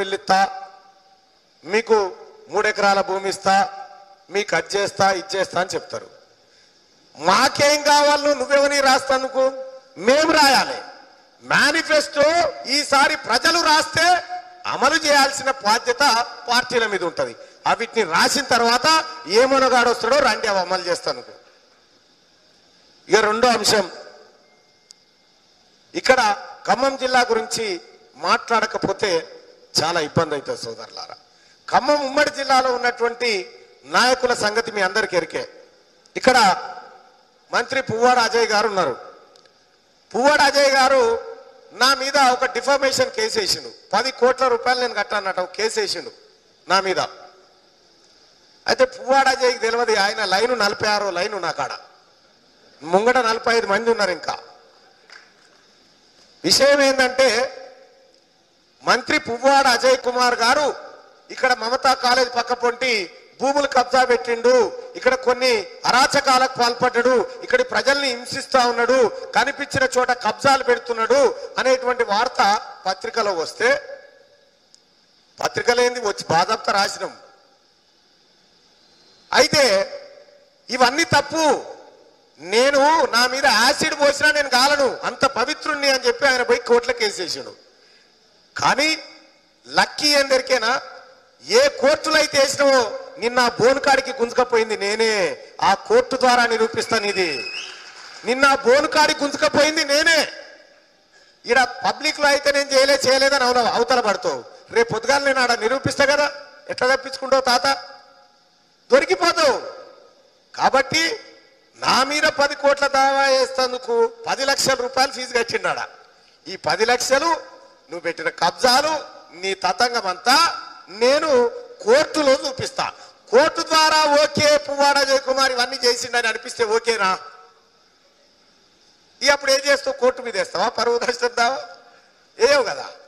ఇల్లు ఇస్తా మీకు మూడెకరాల భూమి ఇస్తా మీకు అది చేస్తా ఇది చేస్తా అని చెప్తారు మాకేం కావాలను నువ్వెవని రాస్తానుకు మేము రాయాలి మేనిఫెస్టో ఈసారి ప్రజలు రాస్తే అమలు చేయాల్సిన బాధ్యత పార్టీల మీద ఉంటది అవిటిని రాసిన తర్వాత ఏ మనగాడు వస్తాడో రండి అవి అమలు చేస్తాను ఇక రెండో అంశం ఇక్కడ ఖమ్మం జిల్లా గురించి మాట్లాడకపోతే చాలా ఇబ్బంది అవుతుంది సోదరులారా ఖమ్మం ఉమ్మడి జిల్లాలో ఉన్నటువంటి నాయకుల సంగతి మీ అందరికీ ఎరికే ఇక్కడ మంత్రి పువ్వాడ అజయ్ గారు ఉన్నారు పువ్వాడ అజయ్ గారు నా మీద ఒక డిఫర్మేషన్ కేసు వేసిండు పది కోట్ల రూపాయలు నేను కట్టానట ఒక కేసు వేసిండు నా మీద అయితే పువ్వాడ అజయ్కి తెలియదు ఆయన లైను నలభై ఆరో లైను నా కాడ ముంగట నలభై ఐదు మంది ఉన్నారు ఇంకా విషయం ఏంటంటే మంత్రి పువ్వాడ అజయ్ కుమార్ గారు ఇక్కడ మమతా కాలేజ్ పక్క పొంటి భూములు కబ్జా పెట్టిండు ఇక్కడ కొన్ని అరాచకాలకు పాల్పడ్డాడు ఇక్కడ ప్రజల్ని హింసిస్తా ఉన్నాడు కనిపించిన చోట కబ్జాలు పెడుతున్నాడు అనేటువంటి వార్త పత్రికలో వస్తే పత్రికలేంది వచ్చి బాధాప్త రాసినాం అయితే ఇవన్నీ తప్పు నేను నా మీద యాసిడ్ పోసినా నేను కాలను అంత పవిత్రుణ్ణి అని చెప్పి ఆయన పోయి కోర్టులకు వేసేసాడు కానీ లక్కీ ఎందరికైనా ఏ కోర్టులో అయితే వేసినావో నిన్న ఆ బోనుకాడికి గుంజుకపోయింది నేనే ఆ కోర్టు ద్వారా నిరూపిస్తాను ఇది నిన్న ఆ బోనుకాడికి గుంజుకపోయింది నేనే ఈడ పబ్లిక్ లో అయితే నేను చేయలే చేయలేదని అవును అవతల పడతావు రేపు పొద్దుగాల నేను ఆడ నిరూపిస్తా కదా ఎట్లా తప్పించుకుంటావు తాత దొరికిపోతావు కాబట్టి నా మీద పది కోట్ల దావా వేస్తందుకు పది లక్షల రూపాయలు ఫీజు కట్టిండాడ ఈ పది లక్షలు నువ్వు పెట్టిన కబ్జాలు నీ తతంగం అంతా నేను కోర్టులో చూపిస్తా కోర్టు ద్వారా ఓకే పువ్వాడ జయకుమార్ ఇవన్నీ చేసిండని అనిపిస్తే ఓకేనా ఇక అప్పుడు ఏం చేస్తావు కోర్టు మీద వేస్తావా పరువు దర్శనం దావా ఏయవు కదా